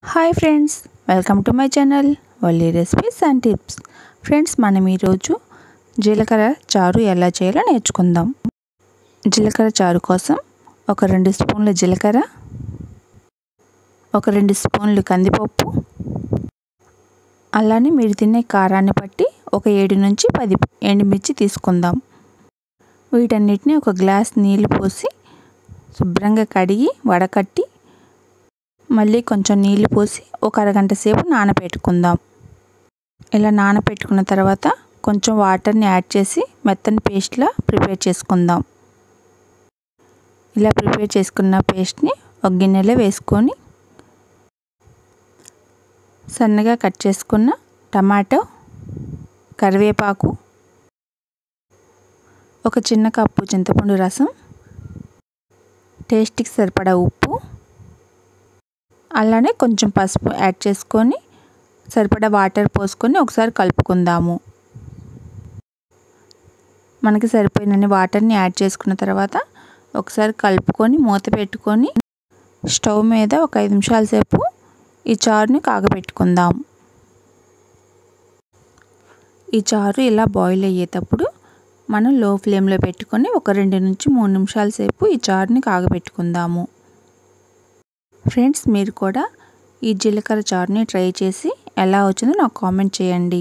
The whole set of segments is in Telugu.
hi friends welcome to my channel Valli recipes and tips friends మనం ఈరోజు జీలకర్ర చారు ఎలా చేయాలో నేర్చుకుందాం జీలకర్ర చారు కోసం ఒక రెండు స్పూన్ల జీలకర్ర ఒక రెండు స్పూన్లు కందిపప్పు అలానే మీరు తినే కారాన్ని బట్టి ఒక ఏడు నుంచి పది ఎండుమిర్చి తీసుకుందాం వీటన్నిటిని ఒక గ్లాస్ నీళ్లు పోసి శుభ్రంగా కడిగి వడకట్టి మళ్ళీ కొంచెం నీళ్లు పోసి ఒక అరగంట సేపు నానబెట్టుకుందాం ఇలా నానబెట్టుకున్న తర్వాత కొంచెం వాటర్ని యాడ్ చేసి మెత్తని పేస్ట్లా ప్రిపేర్ చేసుకుందాం ఇలా ప్రిపేర్ చేసుకున్న పేస్ట్ని ఒక గిన్నెలో వేసుకొని సన్నగా కట్ చేసుకున్న టమాటో కరివేపాకు ఒక చిన్న కప్పు చింతపండు రసం టేస్ట్కి సరిపడా ఉప్పు అలానే కొంచెం పసుపు యాడ్ చేసుకొని సరిపడా వాటర్ పోసుకొని ఒకసారి కలుపుకుందాము మనకి సరిపోయినన్ని వాటర్ని యాడ్ చేసుకున్న తర్వాత ఒకసారి కలుపుకొని మూత పెట్టుకొని స్టవ్ మీద ఒక ఐదు నిమిషాల సేపు ఈ చారుని కాగబెట్టుకుందాం ఈ చారు ఇలా బాయిల్ అయ్యేటప్పుడు మనం లో ఫ్లేమ్లో పెట్టుకొని ఒక రెండు నుంచి మూడు నిమిషాల సేపు ఈ చారుని కాగబెట్టుకుందాము ఫ్రెండ్స్ మీరు కూడా ఈ జీలకర్ర చారుని ట్రై చేసి ఎలా వచ్చిందో నాకు కామెంట్ చేయండి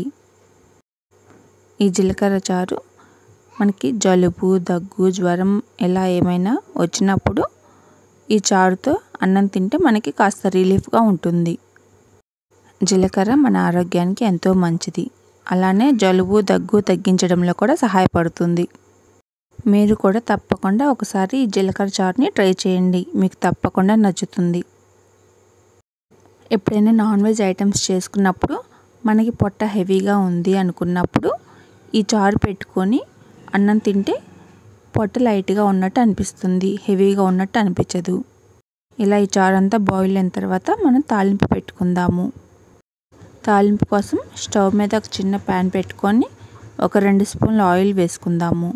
ఈ జీలకర్ర చారు మనకి జలుబు దగ్గు జ్వరం ఎలా ఏమైనా వచ్చినప్పుడు ఈ చారుతో అన్నం తింటే మనకి కాస్త రిలీఫ్గా ఉంటుంది జీలకర్ర మన ఆరోగ్యానికి ఎంతో మంచిది అలానే జలుబు దగ్గు తగ్గించడంలో కూడా సహాయపడుతుంది మీరు కూడా తప్పకుండా ఒకసారి ఈ జీలకర్ర చారుని ట్రై చేయండి మీకు తప్పకుండా నచ్చుతుంది ఎప్పుడైనా నాన్ వెజ్ ఐటమ్స్ చేసుకున్నప్పుడు మనకి పొట్ట హెవీగా ఉంది అనుకున్నప్పుడు ఈ చారు పెట్టుకొని అన్నం తింటే పొట్ట లైట్గా ఉన్నట్టు అనిపిస్తుంది హెవీగా ఉన్నట్టు అనిపించదు ఇలా ఈ చారు అంతా బాయిల్ అయిన తర్వాత మనం తాలింపు పెట్టుకుందాము తాలింపు కోసం స్టవ్ మీద ఒక చిన్న ప్యాన్ పెట్టుకొని ఒక రెండు స్పూన్ల ఆయిల్ వేసుకుందాము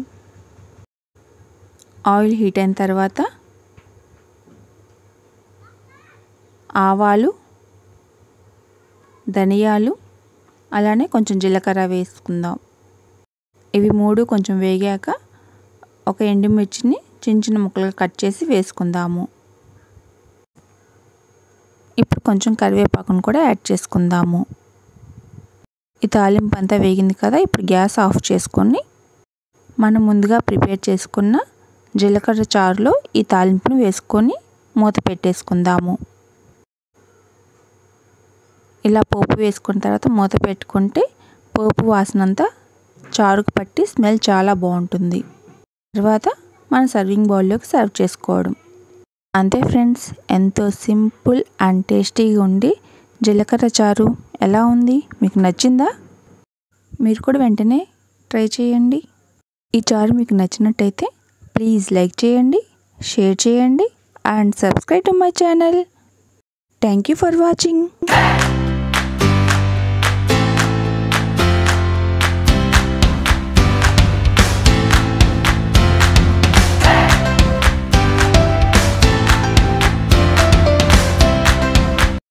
ఆయిల్ హీట్ అయిన తర్వాత ఆవాలు ధనియాలు అలానే కొంచెం జీలకర్ర వేసుకుందాం ఇవి మూడు కొంచెం వేగాక ఒక ఎండుమిర్చిని చిన్న చిన్న ముక్కలుగా కట్ చేసి వేసుకుందాము ఇప్పుడు కొంచెం కరివేపాకును కూడా యాడ్ చేసుకుందాము ఈ తాలింపు అంతా వేగింది కదా ఇప్పుడు గ్యాస్ ఆఫ్ చేసుకొని మనం ముందుగా ప్రిపేర్ చేసుకున్న జీలకర్ర చారులో ఈ తాలింపును వేసుకొని మూత పెట్టేసుకుందాము ఇలా పోపు వేసుకున్న తర్వాత మూత పెట్టుకుంటే పోపు వాసన అంతా చారుకు పట్టి స్మెల్ చాలా బాగుంటుంది తర్వాత మన సర్వింగ్ బౌల్లోకి సర్వ్ చేసుకోవడం అంతే ఫ్రెండ్స్ ఎంతో సింపుల్ అండ్ టేస్టీగా ఉండి జీలకర్ర చారు ఎలా ఉంది మీకు నచ్చిందా మీరు కూడా వెంటనే ట్రై చేయండి ఈ చారు మీకు నచ్చినట్టయితే ప్లీజ్ లైక్ చేయండి షేర్ చేయండి and subscribe to my channel thank you for watching